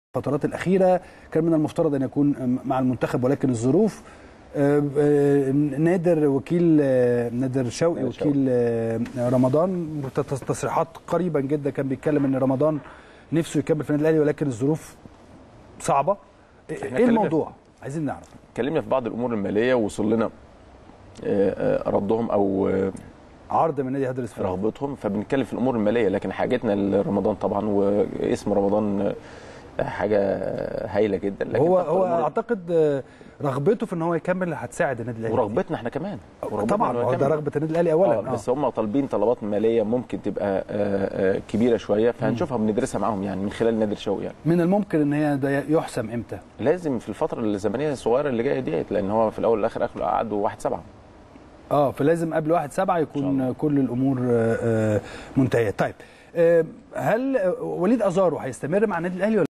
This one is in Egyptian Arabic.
الفترات الاخيره كان من المفترض ان يكون مع المنتخب ولكن الظروف آه، آه، نادر وكيل آه، نادر شوقي نادر شوقي. وكيل آه، رمضان تص- تصريحات قريبا جدا كان بيتكلم ان رمضان نفسه يكمل في النادي الاهلي ولكن الظروف صعبه ايه اتكلمنا إيه في- الموضوع عايزين نعرف اتكلمنا في بعض الامور الماليه ووصل لنا آه، آه، ردهم او آه، عرض من نادي هدرسفيلد رغبتهم فبنتكلم في الامور الماليه لكن حاجتنا لرمضان طبعا واسم رمضان آه، حاجه هايله جدا لكن هو طبعاً هو الأمور- اعتقد آه، رغبته في ان هو يكمل هتساعد النادي الاهلي ورغبتنا احنا كمان ورغبتنا طبعا إنه هو ده يكمل. رغبه النادي الاهلي اولا آه بس هم طالبين طلبات ماليه ممكن تبقى آه، آه، كبيره شويه فهنشوفها بندرسها معاهم يعني من خلال نادر شوقي يعني من الممكن ان هي ده يحسم امتى لازم في الفتره الزمنيه الصغيره اللي جايه ديت لان هو في الاول والاخر اخره قعدوا واحد سبعه اه فلازم قبل واحد سبعة إن يكون شاء الله. كل الامور آه، آه، منتهيه طيب آه، هل آه، وليد ازارو هيستمر مع النادي الاهلي ولا